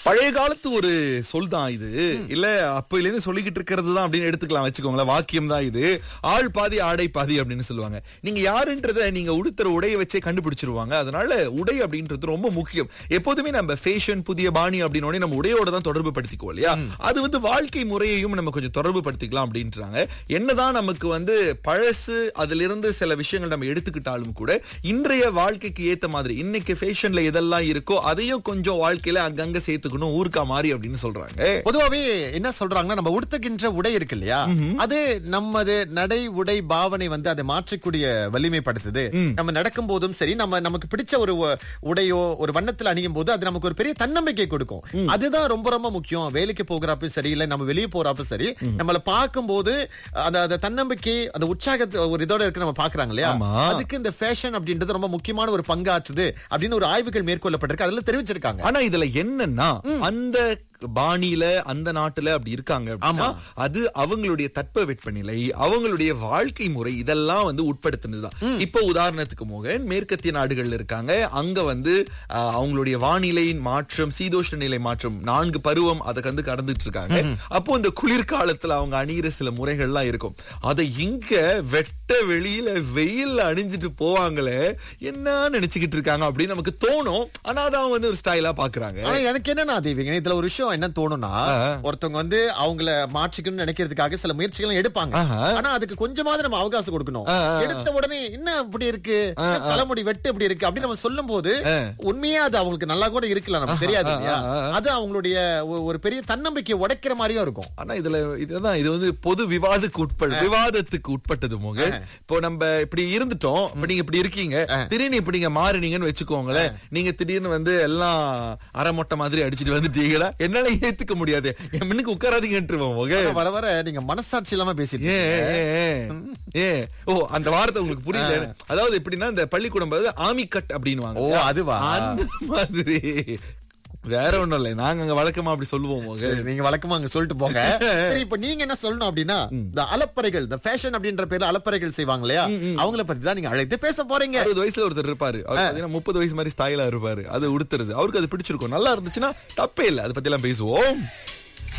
பழைய காலத்து ஒரு சொல் தான் இது இல்ல அப்பையில இருந்து சொல்லிக்கிட்டு இருக்கிறது தான் அப்படின்னு எடுத்துக்கலாம் வச்சுக்கோங்களேன் வாக்கியம் தான் இது ஆள் பாதி ஆடை பாதி அப்படின்னு சொல்லுவாங்க நீங்க யாருன்றத நீங்க உடுத்துற உடையை வச்சே கண்டுபிடிச்சிருவாங்க அதனால உடை அப்படின்றது ரொம்ப முக்கியம் எப்போதுமே நம்ம ஃபேஷன் புதிய பாணி அப்படின்னு உடனே நம்ம உடையோட தான் தொடர்பு படுத்திக்குவோம் இல்லையா அது வந்து வாழ்க்கை முறையையும் நம்ம கொஞ்சம் தொடர்பு படுத்திக்கலாம் அப்படின்றாங்க என்னதான் நமக்கு வந்து பழசு அதுல இருந்து சில விஷயங்கள் நம்ம எடுத்துக்கிட்டாலும் கூட இன்றைய வாழ்க்கைக்கு ஏத்த மாதிரி இன்னைக்கு ஃபேஷன்ல எதெல்லாம் இருக்கோ அதையும் கொஞ்சம் வாழ்க்கையில அங்கங்க சேர்த்துக்கணும் ஊருக்கா மாறி அப்படின்னு சொல்றாங்க பொதுவாவே என்ன சொல்றாங்கன்னா நம்ம உடுத்துகின்ற உடை இருக்கு இல்லையா அது நமது நடை உடை பாவனை வந்து அதை மாற்றக்கூடிய வலிமைப்படுத்துது நம்ம நடக்கும் போதும் சரி நம்ம நமக்கு பிடிச்ச ஒரு உ- உடையோ ஒரு வண்ணத்துல அணியும் போது அது நமக்கு ஒரு பெரிய தன்னம்பிக்கை கொடுக்கும் அதுதான் ரொம்ப ரொம்ப முக்கியம் வேலைக்கு போகிறப்ப சரி இல்ல நம்ம வெளியே போறப்ப சரி நம்மள பார்க்கும்போது அந்த அந்த தன்னம்பிக்கை அந்த உற்சாகத்தை ஒரு இதோட இருக்கு நம்ம பாக்குறாங்க இல்லையா ஆமா. அதுக்கு இந்த ஃபேஷன் அப்படின்றது ரொம்ப முக்கியமான ஒரு பங்காற்றுது அப்படின்னு ஒரு ஆய்வுகள் மேற்கொள்ளப்பட்டிருக்கு அதுல தெரிவிச்சிருக்காங்க ஆனா இதுல என்னன்னா அந்த பாணியில அந்த நாட்டுல அப்படி இருக்காங்க அப்படின்னா அது அவங்களுடைய தட்ப வெப்பநிலை அவங்களுடைய வாழ்க்கை முறை இதெல்லாம் வந்து உட்படுத்தினதுதான் இப்போ உதாரணத்துக்கு மோகன் மேற்கத்திய நாடுகள்ல இருக்காங்க அங்க வந்து ஆஹ், அவங்களுடைய வானிலையின் மாற்றம் சீதோஷ்ண நிலை மாற்றம் நான்கு பருவம் அதை வந்து கடந்துட்டு இருக்காங்க அப்போ இந்த குளிர்காலத்துல அவங்க அணியிற சில முறைகள்லாம் இருக்கும் அதை இங்க வெட்ட வெளியில வெயில்ல அணிஞ்சிட்டு போவாங்களே என்ன நினைச்சுக்கிட்டு இருக்காங்க அப்படின்னு நமக்கு தோணும் ஆனா அதை அவங்க வந்து ஒரு ஸ்டைலா பாக்குறாங்க ஆனா எனக்கு என்னன்னா தேவிங்க இதுல ஒரு விஷயம் என்ன தோணும்னா ஒருத்தவங்க வந்து அவங்கள மாற்றிக்கணும்னு நினைக்கிறதுக்காக சில முயற்சிகள் எடுப்பாங்க ஆஹா. ஆனா அதுக்கு கொஞ்சமாவது நம்ம அவகாசம் கொடுக்கணும் எடுத்த உடனே என்ன இப்படி இருக்கு தலைமுடி வெட்டு இப்படி இருக்கு அப்படின்னு நம்ம சொல்லும் போது உண்மையா அது அவங்களுக்கு நல்லா கூட இருக்கலாம் நமக்கு தெரியாது இல்லையா அது அவங்களுடைய ஒ- ஒரு பெரிய தன்னம்பிக்கையை உடைக்கிற மாதிரியும் இருக்கும் ஆனா இதுல இதுதான் இது வந்து பொது விவாதத்துக்கு உட்பட விவாதத்துக்கு உட்பட்டது மோகன் இப்போ நம்ம இப்படி இருந்துட்டோம் இப்ப நீங்க இப்படி இருக்கீங்க திடீர்னு இப்படி நீங்க மாறினீங்கன்னு வச்சுக்கோங்களேன் நீங்க திடீர்னு வந்து எல்லாம் அரை மொட்டை மாதிரி அடிச்சிட்டு வந்துட்டீங்களா என்னால ஏத்துக்க முடியாது என் முன்னுக்கு உட்காராதீங்கன்றுவோம் மோகன் ஆனா வர வர நீங்க மனசாட்சி இல்லாம பேசிட்டு ஏன், இருக்கீங்க. ஏன், ஏன்? ஏன்? ஓ அந்த வார்த்தை உங்களுக்கு புரியல அதாவது எப்படின்னா இந்த பள்ளிக்கூடம் பதில் ஆமி கட் அப்படின்னுவாங்க ஓ, அதுவா? அந்த மாதிரி வேற ஒண்ணும் இல்லை நாங்க அங்க வழக்கமா அப்படி சொல்லுவோம் மோகன் சரி, நீங்க வழக்கமா அங்க சொல்லிட்டு போங்க சரி இப்ப நீங்க என்ன சொல்லணும் அப்படின்னா இந்த அலப்பறைகள் இந்த ஃபேஷன் அப்படின்ற பேர்ல அலப்பறைகள் செய்வாங்க இல்லையா அவங்கள பத்தி தான் நீங்க அழைத்து பேச போறீங்க அறுபது வயசுல ஒருத்தர் இருப்பாரு அவர் பாத்தீங்கன்னா முப்பது வயசு மாதிரி ஸ்டைலா இருப்பாரு அது உடுத்துறது அவருக்கு அது பிடிச்சிருக்கும் நல்லா இருந்துச்சுன்னா தப்பே இல்லை அதை பத்தி எல்லாம் பேசுவோம்